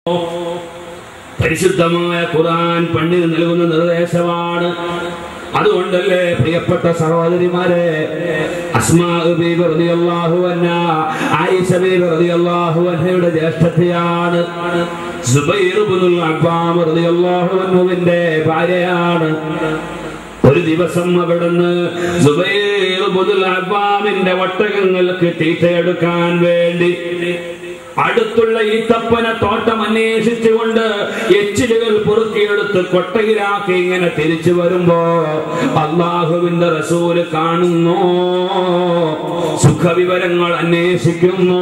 പരിശുദ്ധമായ ഖുർആൻ പണ്ഡിന് നൽകുന്ന നിർദ്ദേശമാണ് അതുകൊണ്ടല്ലേ പ്രിയപ്പെട്ട സഹോദരിമാരെ അസ്മാ ബീബി റളിയല്ലാഹു അൻഹ ആയിഷ ബീബി റളിയല്ലാഹു അൻഹയുടെ ജ്യേഷ്ഠത്തിയാണ് സുബൈർ ഇബ്നുൽ അബ്ബാം റളിയല്ലാഹു അൻഹുവിന്റെ ഭാര്യയാണ് ഒരു ദിവസം അവിടുന്ന് സുബൈർ ഇബ്നുൽ അബ്ബാമിന്റെ ഒട്ടകങ്ങൾക്ക് തീറ്റയെടുക്കാൻ വേണ്ടി അടുത്തുള്ള ഈത്തപ്പന തോട്ടം അന്വേഷിച്ചുകൊണ്ട് എച്ചിലുകൾ പൊറുക്കിയെടുത്ത് കൊട്ടയിലാക്കി ഇങ്ങനെ തിരിച്ചു വരുമ്പോ അള്ളാഹുവിന്റെ റസൂല് കാണുന്നു സുഖവിവരങ്ങൾ അന്വേഷിക്കുന്നു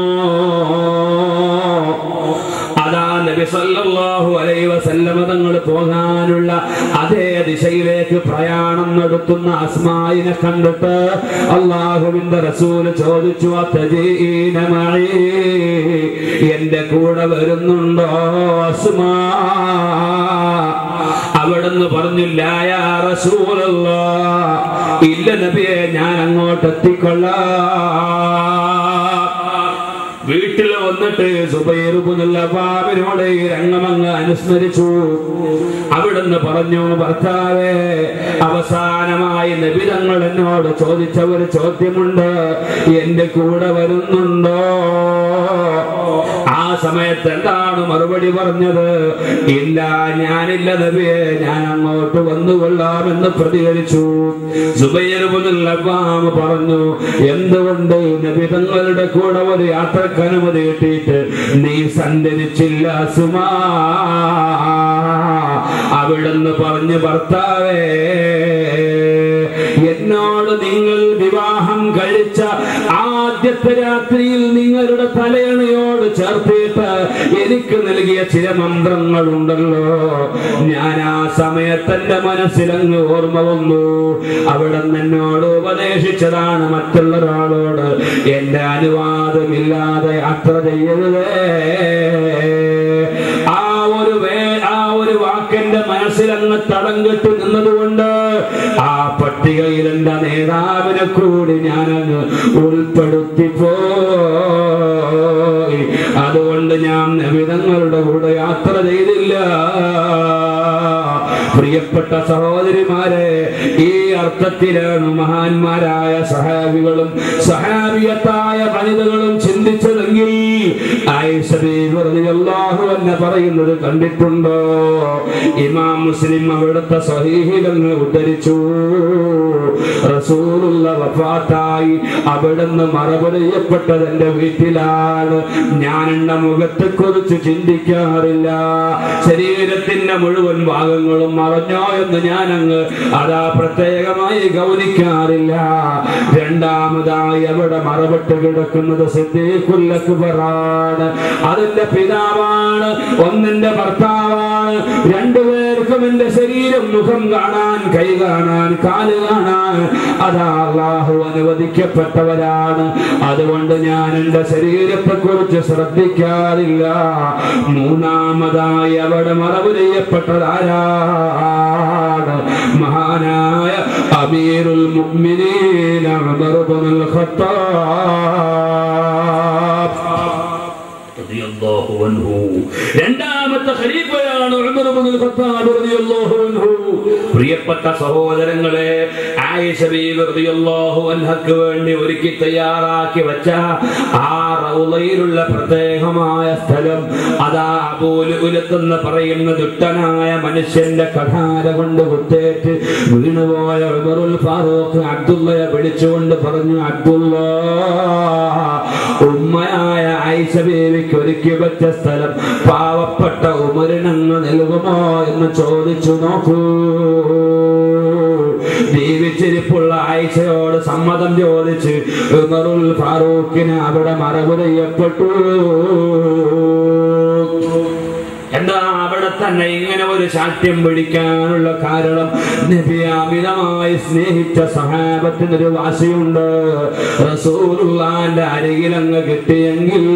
അതാ നബി സല്ലല്ലാഹു അലൈഹി വസല്ലമ തങ്ങൾ പോകാനുള്ള അതേ ദിശയിലേക്ക് പ്രയാണം നടത്തുന്ന അസ്മായിനെ കണ്ടിട്ട് അള്ളാഹുവിന്റെ റസൂല് ചോദിച്ചു അത്തജീന മഴ എന്റെ കൂടെ വരുന്നുണ്ടോ അസ്മാ അവിടുന്ന് പറഞ്ഞില്ല യാ റസൂലല്ലാ ഇല്ല നബിയെ ഞാൻ അങ്ങോട്ട് എത്തിക്കൊള്ളാം വീട്ടിൽ വന്നിട്ട് സുബൈറുബുനോട് ഈ രംഗമങ്ങ് അനുസ്മരിച്ചു അവിടുന്ന് പറഞ്ഞു ഭർത്താവേ അവസാനമായി നബിതങ്ങൾ എന്നോട് ചോദിച്ച ഒരു ചോദ്യമുണ്ട് എന്റെ കൂടെ വരുന്നുണ്ടോ ആ സമയത്ത് എന്താണ് മറുപടി പറഞ്ഞത് ഇല്ല ഞാനില്ല നബിയെ ഞാൻ അങ്ങോട്ട് വന്നുകൊള്ളാമെന്ന് പ്രതികരിച്ചു സുബൈറുബുൽ അബ്ബാം പറഞ്ഞു എന്തുകൊണ്ട് നബി തങ്ങളുടെ കൂടെ ഒരു യാത്രക്ക് അനുമതി കിട്ടിയിട്ട് നീ സഞ്ചരിച്ചില്ല സുമാ അവിടുന്ന് പറഞ്ഞു ഭർത്താവേ എന്നോട് നിങ്ങൾ വിവാഹം കഴിച്ച ആദ്യത്തെ രാത്രിയിൽ നിങ്ങളുടെ തലയണയോട് ചേർത്തിട്ട് എനിക്ക് നൽകിയ ചില മന്ത്രങ്ങളുണ്ടല്ലോ ഞാൻ ആ സമയത്ത് എന്റെ മനസ്സിലങ്ങ് ഓർമ്മ വന്നു അവിടെ എന്നോട് ഉപദേശിച്ചതാണ് മറ്റുള്ള ഒരാളോട് എന്റെ അനുവാദമില്ലാതെ യാത്ര ചെയ്യരുതേ ആ ഒരു വേ ആ ഒരു വാക്കെന്റെ മനസ്സിലങ്ങ് തടം കെട്ടി നിന്നതുകൊണ്ട് ആ പട്ടികയിൽ എന്റെ നേതാവിനെ കൂടി ഞാനങ്ങ് ഉൾപ്പെടുത്തി പോയി അതുകൊണ്ട് ഞാൻ നബിതങ്ങളുടെ കൂടെ യാത്ര ചെയ്തില്ല പ്രിയപ്പെട്ട സഹോദരിമാരെ ഈ അർത്ഥത്തിലാണ് മഹാന്മാരായ സഹാബികളും സഹാബിയത്തായ വനിതകളും ചിന്തിച്ചതെങ്കിൽ ആയിഷ ബീവി റളിയല്ലാഹു അൻഹ പറയുന്നത് കണ്ടിട്ടുണ്ടോ ഇമാം മുസ്ലിം അവിടുത്തെ സ്വഹീഹികൾ ഉദ്ധരിച്ചു റസൂലുള്ള വഫാത്തായി അവിടുന്ന് മറവ് ചെയ്യപ്പെട്ടത് എന്റെ വീട്ടിലാണ് ഞാൻ എന്റെ മുഖത്തെ കുറിച്ച് ചിന്തിക്കാറില്ല ശരീരത്തിന്റെ മുഴുവൻ ഭാഗങ്ങളും മറഞ്ഞോ എന്ന് ഞാൻ അങ്ങ് അതാ പ്രത്യേകമായി ഗൗനിക്കാറില്ല രണ്ടാമതായി അവിടെ മറവിട്ട് കിടക്കുന്നത് സിദ്ദീഖുല്ലക്ബറാണ് അതിന്റെ പിതാവാണ് ഒന്നിന്റെ ഭർത്താവാണ് രണ്ടുപേർക്കും എന്റെ ശരീരം മുഖം കാണാൻ കൈ കാണാൻ കാല് കാണാൻ അതാ അള്ളാഹു അനുവദിക്കപ്പെട്ടവരാണ് അതുകൊണ്ട് ഞാൻ എന്റെ ശരീരത്തെ കുറിച്ച് ശ്രദ്ധിക്കാറില്ല മൂന്നാമതായി അവിടെ മറവ് ചെയ്യപ്പെട്ടതാരാണ് മഹാനായ അമീറുൽ മുഅ്മിനീൻ ഉമർ ഇബ്നുൽ ഖത്താബ് റളിയല്ലാഹു അൻഹു. രണ്ടാമത്തെ ഖലീഫയാണ് ഉമർ ഇബ്നുൽ ഖത്താബ് റളിയല്ലാഹു അൻഹു. പ്രിയപ്പെട്ട സഹോദരങ്ങളെ ആയിഷ ബീവി റളിയല്ലാഹു അൻഹക്ക് വേണ്ടി ഒരുക്കി തയ്യാറാക്കി വെച്ച ആ റൗളയിലുള്ള പ്രത്യേകമായ സ്ഥലം അതാ അബൂലുലത്തെന്ന് പറയുന്ന ദുഷ്ടനായ മനുഷ്യന്റെ കഠാര കൊണ്ട് കുത്തേറ്റ് വീണുപോയ ഉമറുൽ ഫാറൂഖ് അബ്ദുള്ളയെ വിളിച്ചുകൊണ്ട് പറഞ്ഞു അബ്ദുള്ള ഉമ്മയായ ആയിഷ ബീവിക്ക് ഒരുക്കി വെച്ച സ്ഥലം പാവപ്പെട്ട ഉമരിനങ്ങ് നൽകുമോ എന്ന് ചോദിച്ചു നോക്കൂ ജീവിച്ചിരിപ്പുള്ള ആയിഷയോട് സമ്മതം ചോദിച്ച് ഉമറുൽ ഫാറൂഖിന് അവിടെ മറവ് ചെയ്യപ്പെട്ടു എന്താ അവിടെ തന്നെ ഇങ്ങനെ ഒരു ശാഠ്യം പിടിക്കാനുള്ള കാരണം നബി അമിതമായി സ്നേഹിച്ച സഹാബത്തിനൊരു വാശിയുണ്ട് റസൂലുള്ളാന്റെ അരികിലങ്ങ് കിട്ടിയെങ്കിൽ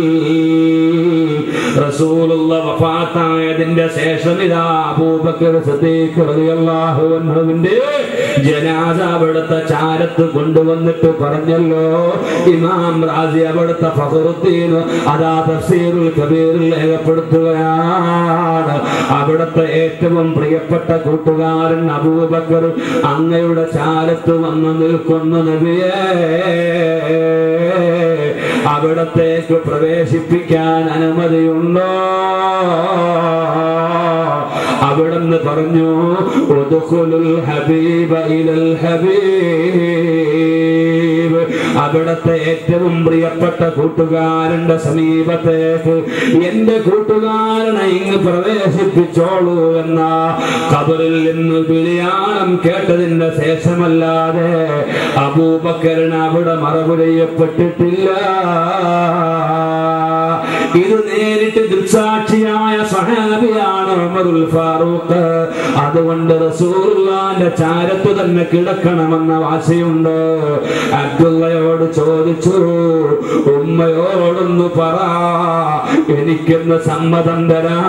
റസൂലുള്ള വഫാത്തായതിന്റെ ശേഷം ഇതാ അബൂബക്കർ സിദ്ദീഖ് റളിയല്ലാഹു അൻഹുവിന്റെ ജനാസ അവിടുത്തെ ചാരത്ത് കൊണ്ടുവന്നിട്ട് പറഞ്ഞല്ലോ ഇമാം റാസി അവിടുത്തെ ഫഹറുദ്ദീൻ അതാ തഫ്സീറുൽ കബീറിൽ രേഖപ്പെടുത്തുകയാണ് അവിടുത്തെ ഏറ്റവും പ്രിയപ്പെട്ട കൂട്ടുകാരൻ അബൂബക്കർ അങ്ങയുടെ ചാരത്ത് വന്ന് നിൽക്കുന്ന നബിയേ അവിടത്തേക്ക് പ്രവേശിപ്പിക്കാൻ അനുമതിയുണ്ടോ അവിടുന്ന് പറഞ്ഞു ഉദ്ഖുലുൽ ഹബീബ ഇലൽ ഹബീബ് അവിടത്തെ ഏറ്റവും പ്രിയപ്പെട്ട കൂട്ടുകാരന്റെ സമീപത്തേക്ക് എന്റെ കൂട്ടുകാരനെ ഇങ്ങ് പ്രവേശിപ്പിച്ചോളൂ എന്ന കബറിൽ നിന്ന് വിളിയാളം കേട്ടതിന്റെ ശേഷമല്ലാതെ അബൂബക്കറിന് അവിടെ മറവ് ചെയ്യപ്പെട്ടിട്ടില്ല ഇത് നേരിട്ട് ദൃക്സാക്ഷിയായ സഹാബിയാണ് ഉമറുൽ ഫാറൂഖ് അതുകൊണ്ട് റസൂലുള്ളാന്റെ ചാരത്ത് തന്നെ കിടക്കണമെന്ന വാശിയുണ്ട് അബ്ദുള്ളയോട് ചോദിച്ചു ഉമ്മയോടൊന്ന് പറ എനിക്കൊന്ന് സമ്മതം തരാ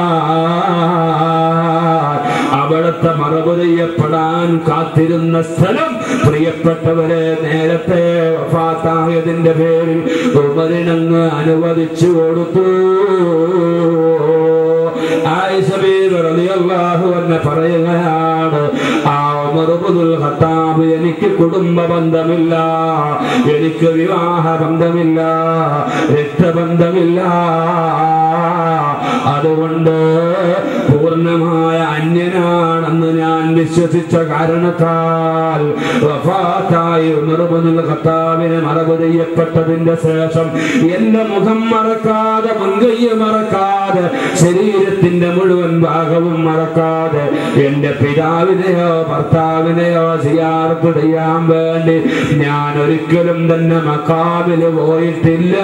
അവിടുത്തെ മറവ് ചെയ്യപ്പെടാൻ കാത്തിരുന്ന സ്ഥലം പ്രിയപ്പെട്ടവരെ നേരത്തെ വഫാത്തായതിന്റെ പേരിൽ ഉമരിനങ്ങ് അനുവദിച്ചു കൊടുത്തു ആയിഷ ബീബി റളിയല്ലാഹു അൻഹ പറയുകയാണ് ആ ഉമർ ഇബ്നുൽ ഖത്താബ് എനിക്ക് കുടുംബ ബന്ധമില്ല എനിക്ക് വിവാഹ ബന്ധമില്ല രക്തബന്ധമില്ല അതുകൊണ്ട് പൂർണ്ണമായ അന്യനാണെന്ന് ഞാൻ വിശ്വസിച്ച കാരണത്താൽ വഫാത്തായി ഉമർ ഇബ്നുൽ ഖത്താബിനെ മറവ് ചെയ്യപ്പെട്ടതിന്റെ ശേഷം എന്റെ മുഖം മറക്കാതെ മുൻകൈ മറക്കാതെ ശരീരത്തിന്റെ മുഴുവൻ ഭാഗവും മറക്കാതെ എന്റെ പിതാവിനെയോ ഭർത്താവിനെയോ സിയാർത്ത് ചെയ്യാൻ വേണ്ടി ഞാൻ ഒരിക്കലും തന്നെ മക്കാമില് പോയിട്ടില്ല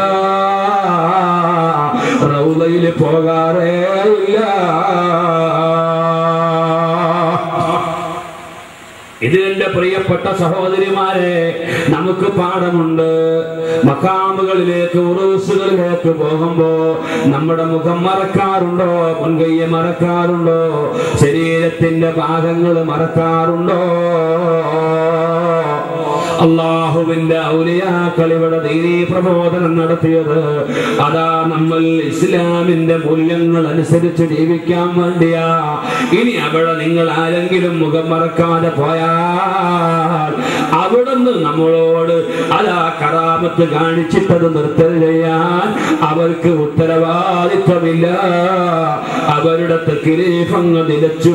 റൗലയിൽ പോകാറേ ഇല്ല ഇത് എന്റെ പ്രിയപ്പെട്ട സഹോദരിമാരെ നമുക്ക് പാഠമുണ്ട് മക്കാമുകളിലേക്ക് ഉറൂസുകളിലേക്ക് പോകുമ്പോ നമ്മുടെ മുഖം മറക്കാറുണ്ടോ മുൻകയ്യെ മറക്കാറുണ്ടോ ശരീരത്തിന്റെ ഭാഗങ്ങൾ മറക്കാറുണ്ടോ അള്ളാഹുവിന്റെ ഔലിയാക്കൾ ഇവിടെ ദീനീ പ്രബോധനം നടത്തിയത് അതാ നമ്മൾ ഇസ്ലാമിന്റെ മൂല്യങ്ങൾ അനുസരിച്ച് ജീവിക്കാൻ വേണ്ടിയാ ഇനി അവിടെ നിങ്ങൾ ആരെങ്കിലും മുഖം മറക്കാതെ പോയാൽ അവിടുന്ന് നമ്മളോട് അതാ കറാമത്ത് കാണിച്ചിട്ടത് നിർത്തൽ ചെയ്യാൻ അവർക്ക് ഉത്തരവാദിത്വമില്ല അവരുടെ തെക്കിരീഫങ്ങ്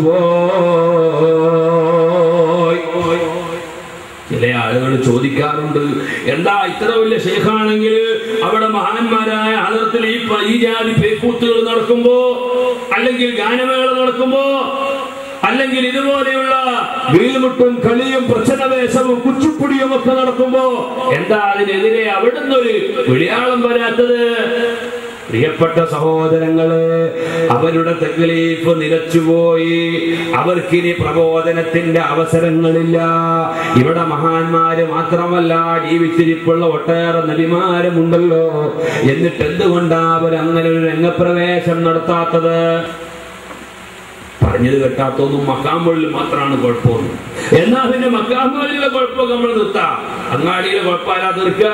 നിലച്ചുപോയി ചില ആളുകൾ ചോദിക്കാറുണ്ട് എന്താ ഇത്ര വലിയ ഷെയ്ഖാണെങ്കിൽ അവിടെ മഹാന്മാരായ ആദരത്തിൽ ഈ പ- ഈ ജാതി പേക്കൂത്തുകൾ നടക്കുമ്പോ അല്ലെങ്കിൽ ഗാനമേള നടക്കുമ്പോ അല്ലെങ്കിൽ ഇതുപോലെയുള്ള വീൽമുട്ടും കളിയും പ്രച്ഛന്നവേശവും കുച്ചിപ്പുടിയും ഒക്കെ നടക്കുമ്പോ എന്താ അതിനെതിരെ അവിടുന്ന് ഒരു വിളിയാളം വരാത്തത് പ്രിയപ്പെട്ട സഹോദരങ്ങളെ അവരുടെ തെക്ലീഫ് നിലച്ചുപോയി അവർക്കിനി പ്രബോധനത്തിന്റെ അവസരങ്ങളില്ല ഇവിടെ മഹാന്മാര് മാത്രമല്ല ജീവിച്ചിരിപ്പുള്ള ഒട്ടേറെ നബിമാരുമുണ്ടല്ലോ എന്നിട്ട് എന്തുകൊണ്ടാ അവർ അങ്ങനെ ഒരു രംഗപ്രവേശം നടത്താത്തത് പറഞ്ഞത് കേട്ടാത്തൊന്നും മക്കാമ്പുള്ളിൽ മാത്രമാണ് കുഴപ്പമൊന്നും എന്നാ പിന്നെ മക്കാമ്പുള്ളിലെ കുഴപ്പം നമ്മൾ നിർത്താം അങ്ങാടിയിലെ കുഴപ്പമില്ല തീർക്കുക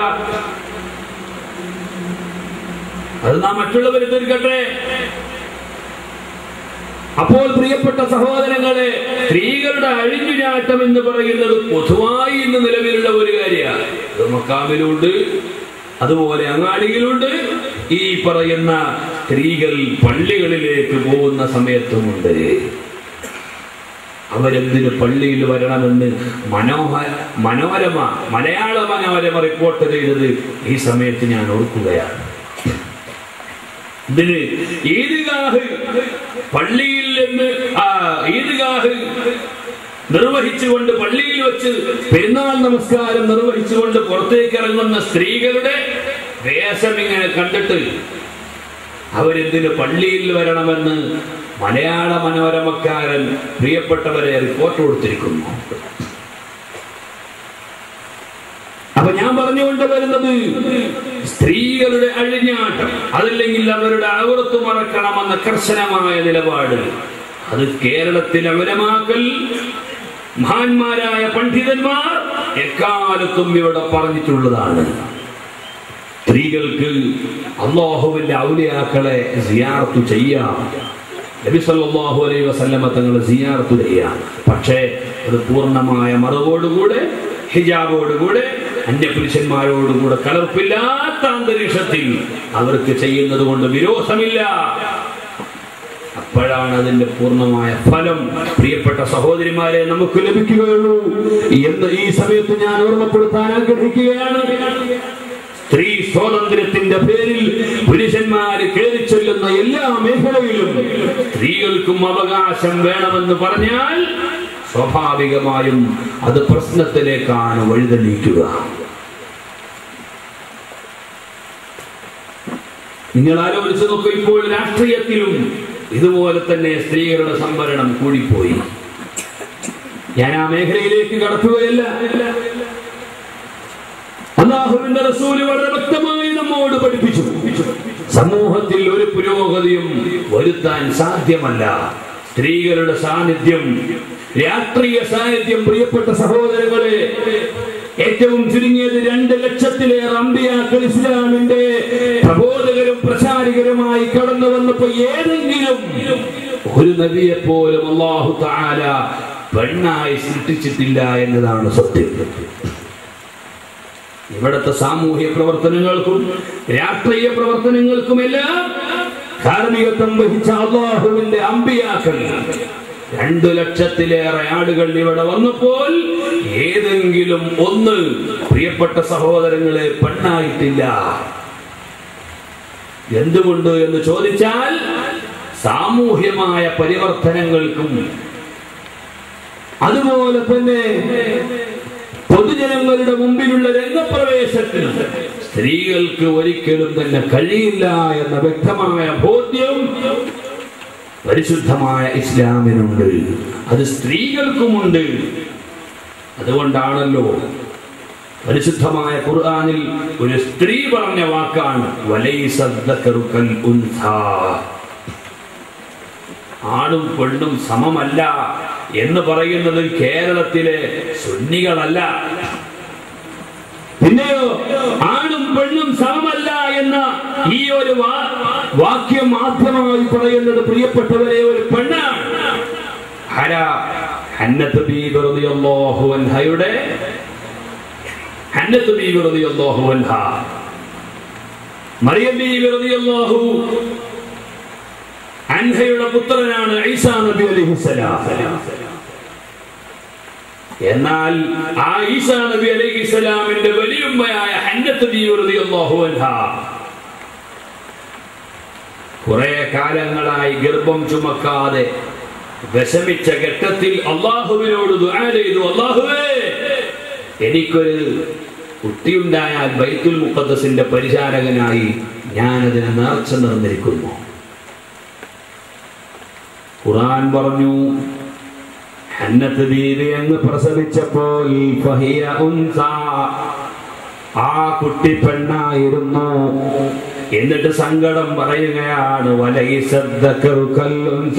അത് നാം മറ്റുള്ളവർ തീർക്കട്ടെ അപ്പോൾ പ്രിയപ്പെട്ട സഹോദരങ്ങളെ സ്ത്രീകളുടെ അഴിഞ്ഞുചാട്ടം എന്ന് പറയുന്നത് പൊതുവായി ഇന്ന് നിലവിലുള്ള ഒരു കാര്യമാണ് അത് മക്കാമിലുണ്ട് അതുപോലെ അങ്ങാടിയിലുണ്ട് ഈ പറയുന്ന സ്ത്രീകൾ പള്ളികളിലേക്ക് പോകുന്ന സമയത്തുമുണ്ട് അവരെന്തിന് പള്ളിയിൽ വരണമെന്ന് മനോഹര മനോരമ മലയാള മനോരമ റിപ്പോർട്ട് ചെയ്തത് ഈ സമയത്ത് ഞാൻ ഓർക്കുകയാണ് ഇതിന് ഈദ്ഗാഹ് പള്ളിയിൽ നിന്ന് ആ ഈദ്ഗാഹ് നിർവഹിച്ചുകൊണ്ട് പള്ളിയിൽ വെച്ച് പെരുന്നാൾ നമസ്കാരം നിർവഹിച്ചുകൊണ്ട് പുറത്തേക്ക് ഇറങ്ങുന്ന സ്ത്രീകളുടെ വേഷം ഇങ്ങനെ കണ്ടിട്ട് അവരെന്തിന് പള്ളിയിൽ വരണമെന്ന് മലയാള മനോരമക്കാരൻ പ്രിയപ്പെട്ടവരെ റിപ്പോർട്ട് കൊടുത്തിരിക്കുന്നു അപ്പൊ ഞാൻ പറഞ്ഞുകൊണ്ട് വരുന്നത് സ്ത്രീകളുടെ അഴിഞ്ഞാട്ടം അതല്ലെങ്കിൽ അവരുടെ അകൃത്തു മറക്കണമെന്ന കർശനമായ നിലപാട് അത് കേരളത്തിലെ അവരമാക്കൽ മഹാന്മാരായ പണ്ഡിതന്മാർ എക്കാലത്തും ഇവിടെ പറഞ്ഞിട്ടുള്ളതാണ് സ്ത്രീകൾക്ക് അള്ളാഹുവിന്റെ ഔലിയാക്കളെ സിയാർത്തു ചെയ്യാം നബി സല്ലല്ലാഹു അലൈഹി വസല്ലമ തങ്ങൾ സിയാർത്തു ചെയ്യാം പക്ഷേ അത് പൂർണ്ണമായ മറവോടുകൂടെ ഹിജാബോടുകൂടെ അന്യപുരുഷന്മാരോടുകൂടെ കലർപ്പില്ലാത്ത അന്തരീക്ഷത്തിൽ അവർക്ക് ചെയ്യുന്നത് കൊണ്ട് വിരോധമില്ല അപ്പോഴാണ് അതിന്റെ പൂർണ്ണമായ ഫലം പ്രിയപ്പെട്ട സഹോദരിമാരെ നമുക്ക് ലഭിക്കുകയുള്ളൂ എന്ന് ഈ സമയത്ത് ഞാൻ ഓർമ്മപ്പെടുത്താൻ ആഗ്രഹിക്കുകയാണ് സ്ത്രീ സ്വാതന്ത്ര്യത്തിന്റെ പേരിൽ പുരുഷന്മാര് കയറി ചെല്ലുന്ന എല്ലാ മേഖലയിലും സ്ത്രീകൾക്കും അവകാശം വേണമെന്ന് പറഞ്ഞാൽ സ്വാഭാവികമായും അത് പ്രശ്നത്തിലേക്കാണ് വഴിതെളിയിക്കുക നിങ്ങൾ ആലോചിച്ച് നോക്കൂ ഇപ്പോൾ രാഷ്ട്രീയത്തിലും ഇതുപോലെ തന്നെ സ്ത്രീകളുടെ സംവരണം കൂടിപ്പോയി ഞാൻ ആ മേഖലയിലേക്ക് കടക്കുകയല്ല അള്ളാഹുവിന്റെ റസൂല് വളരെ വ്യക്തമായി നമ്മോട് പഠിപ്പിച്ചു സമൂഹത്തിൽ ഒരു പുരോഗതിയും വരുത്താൻ സാധ്യമല്ല സ്ത്രീകളുടെ സാന്നിധ്യം രാഷ്ട്രീയ സാന്നിധ്യം പ്രിയപ്പെട്ട സഹോദരങ്ങളെ ഏറ്റവും ചുരുങ്ങിയത് രണ്ട് ലക്ഷത്തിലേറെ അമ്പിയാക്കൾ ഇസ്ലാമിന്റെ പ്രബോധകരും പ്രചാരികരുമായി കടന്നു വന്നപ്പോ ഏതെങ്കിലും ഒരു നബിയെ പോലും അള്ളാഹു താല പെണ്ണായി സൃഷ്ടിച്ചിട്ടില്ല എന്നതാണ് സത്യം ഇവിടുത്തെ സാമൂഹ്യ പ്രവർത്തനങ്ങൾക്കും രാഷ്ട്രീയ പ്രവർത്തനങ്ങൾക്കുമെല്ലാം കാർമ്മികത്വം വഹിച്ച അള്ളാഹുവിന്റെ അമ്പിയാക്കൾ രണ്ടു ലക്ഷത്തിലേറെ ആളുകൾ ഇവിടെ വന്നപ്പോൾ ഏതെങ്കിലും ഒന്ന് പ്രിയപ്പെട്ട സഹോദരങ്ങളെ പെണ്ണായിട്ടില്ല എന്തുകൊണ്ട് എന്ന് ചോദിച്ചാൽ സാമൂഹ്യമായ പരിവർത്തനങ്ങൾക്കും അതുപോലെ തന്നെ പൊതുജനങ്ങളുടെ മുമ്പിലുള്ള രംഗപ്രവേശത്തിന് സ്ത്രീകൾക്ക് ഒരിക്കലും തന്നെ കഴിയില്ല എന്ന വ്യക്തമായ ബോധ്യം പരിശുദ്ധമായ ഇസ്ലാമിനുണ്ട് അത് സ്ത്രീകൾക്കുമുണ്ട് അതുകൊണ്ടാണല്ലോ പരിശുദ്ധമായ ഖുർആനിൽ ഒരു സ്ത്രീ പറഞ്ഞ വാക്കാണ് വലൈസ الذكر كالأنثى. ആണും പെണ്ണും സമമല്ല എന്ന് പറയുന്നത് കേരളത്തിലെ സുന്നികളല്ല പിന്നെയോ ആണും പെണ്ണും സമമല്ല എന്ന ഈ ഒരു വാ- വാക്യം ആദ്യമായി പറയുന്നത് പ്രിയപ്പെട്ടവരെ ഒരു പെണ്ണാണ് ആരാ ഹന്നത്ത് ബീബി റളിയല്ലാഹു അൻഹയുടെ ഹന്നത്ത് ബീബി റളിയല്ലാഹു അൻഹ മറിയം ബീബി റളിയല്ലാഹു അൻഹയുടെ പുത്രനാണ് ഈസാ നബി അലൈഹിസ്സലാം എന്നാൽ ആ ഈസാ നബി അലൈഹിസ്സലാമിന്റെ വലിയുമ്മയായ ഹന്നത്ത് ബീബി റളിയല്ലാഹു അൻഹ കുറെ കാലങ്ങളായി ഗർഭം ചുമക്കാതെ വിഷമിച്ച ഘട്ടത്തിൽ അള്ളാഹുവിനോട് ദുആ ചെയ്തു അള്ളാഹുവേ എനിക്കൊരു കുട്ടിയുണ്ടായാൽ ബൈത്തുൽ മുഖദ്ദസിന്റെ പരിചാരകനായി ഞാനതിനെ നേർച്ച നിർന്നിരിക്കുന്നു ഖുർആൻ പറഞ്ഞു ഹന്നത്ത് ബീവി അങ്ങ് പ്രസവിച്ചപ്പോൾ ഫഹിയ ഉൻസ. ആ കുട്ടി പെണ്ണായിരുന്നു എന്നിട്ട് സങ്കടം പറയുകയാണ് വലൈസദ്ദക്കറു കല്ലുൻസ.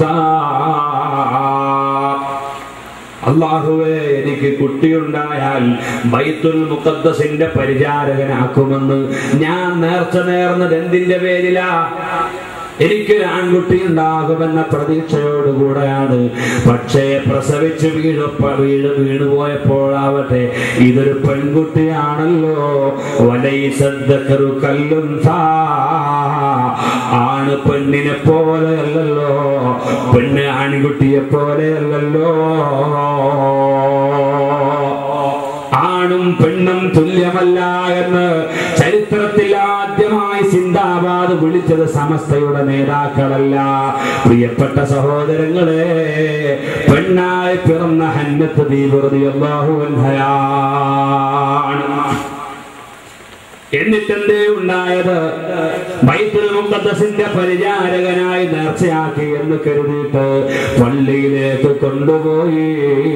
അള്ളാഹുവേ എനിക്ക് കുട്ടിയുണ്ടായാൽ ബൈത്തുൽ മുഖദ്ദസിന്റെ പരിചാരകനാക്കുമെന്ന് ഞാൻ നേർച്ച നേർന്നത് എന്തിന്റെ പേരിലാ എനിക്കൊരു ആൺകുട്ടി ഉണ്ടാകുമെന്ന പ്രതീക്ഷയോടുകൂടെയാണ് പക്ഷേ പ്രസവിച്ച് വീണപ്പ വീണ് വീണുപോയപ്പോഴാവട്ടെ ഇതൊരു പെൺകുട്ടിയാണല്ലോ വലൈസദ്ദക്കറു കല്ലും ആണ് പെണ്ണിനെ പോലെയല്ലല്ലോ പെണ്ണ് ആൺകുട്ടിയെ പോലെയല്ലല്ലോ ആണും പെണ്ണും തുല്യമല്ല എന്ന് ചരിത്രത്തിൽ ആദ്യമായി സിന്ദാബാദ് വിളിച്ചത് സമസ്തയുടെ നേതാക്കളല്ല പ്രിയപ്പെട്ട സഹോദരങ്ങളെ പെണ്ണായി പിറന്ന ഹന്നത്ത് ദീപൃതി അള്ളാഹു എന്നിട്ടെന്തേ ഉണ്ടായത് ബൈത്തുൽ മുഖദ്ദസിന്റെ പരിചാരകനായി നേർച്ചയാക്കി എന്ന് കരുതിയിട്ട് പള്ളിയിലേക്ക് കൊണ്ടുപോയി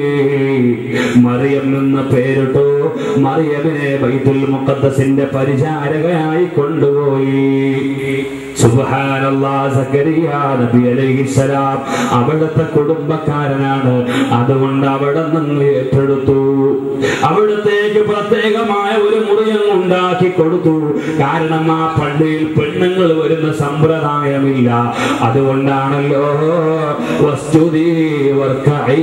മറിയം എന്ന് പേരിട്ടു മറിയമിനെ ബൈത്തുൽ മുഖദ്ദസിന്റെ പരിചാരകനായി കൊണ്ടുപോയി സുബ്ഹാനല്ലാ സക്കരിയ നബി അലൈഹിസ്സലാം അവിടുത്തെ കുടുംബക്കാരനാണ് അതുകൊണ്ട് അവിടെ നിന്ന് ഏറ്റെടുത്തു അവിടത്തേക്ക് പ്രത്യേകമായ ഒരു മുറിയം ഉണ്ടാക്കി കൊടുത്തു കാരണം ആ പള്ളിയിൽ പെണ്ണുങ്ങൾ വരുന്ന സമ്പ്രദായമില്ല അതുകൊണ്ടാണല്ലോ വസ്തുതി വർക്കഈ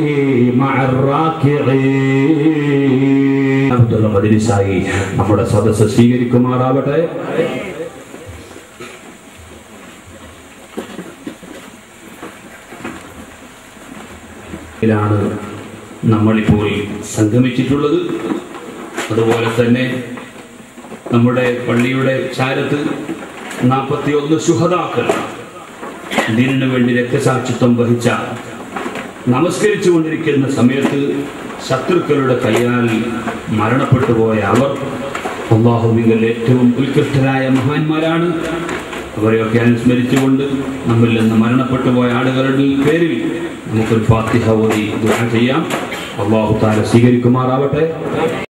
മഅറാക്കിഈൻ അബ്ദുള്ള മദ്രിസായി നമ്മുടെ സദസ്സ് സ്വീകരിക്കുമാറാവട്ടെ ാണ് നമ്മളിപ്പോൾ സംഗമിച്ചിട്ടുള്ളത് അതുപോലെ തന്നെ നമ്മുടെ പള്ളിയുടെ ചാരത്ത് നാൽപ്പത്തി ഒന്ന് ശുഹതാക്കൾ ദീനിനു വേണ്ടി രക്തസാക്ഷിത്വം വഹിച്ച നമസ്കരിച്ചു കൊണ്ടിരിക്കുന്ന സമയത്ത് ശത്രുക്കളുടെ കയ്യാൽ മരണപ്പെട്ടു പോയ അവർ അള്ളാഹുവികൾ ഏറ്റവും ഉത്കൃഷ്ടരായ മഹാന്മാരാണ് അവരെയൊക്കെ അനുസ്മരിച്ചുകൊണ്ട് നമ്മിൽ നിന്ന് മരണപ്പെട്ടു പോയ ആളുകളുടെ പേരിൽ നമുക്കൊരു ഫാത്തിഹ ഓതി ദുആ ചെയ്യാം അള്ളാഹു താര സ്വീകരിക്കുമാറാവട്ടെ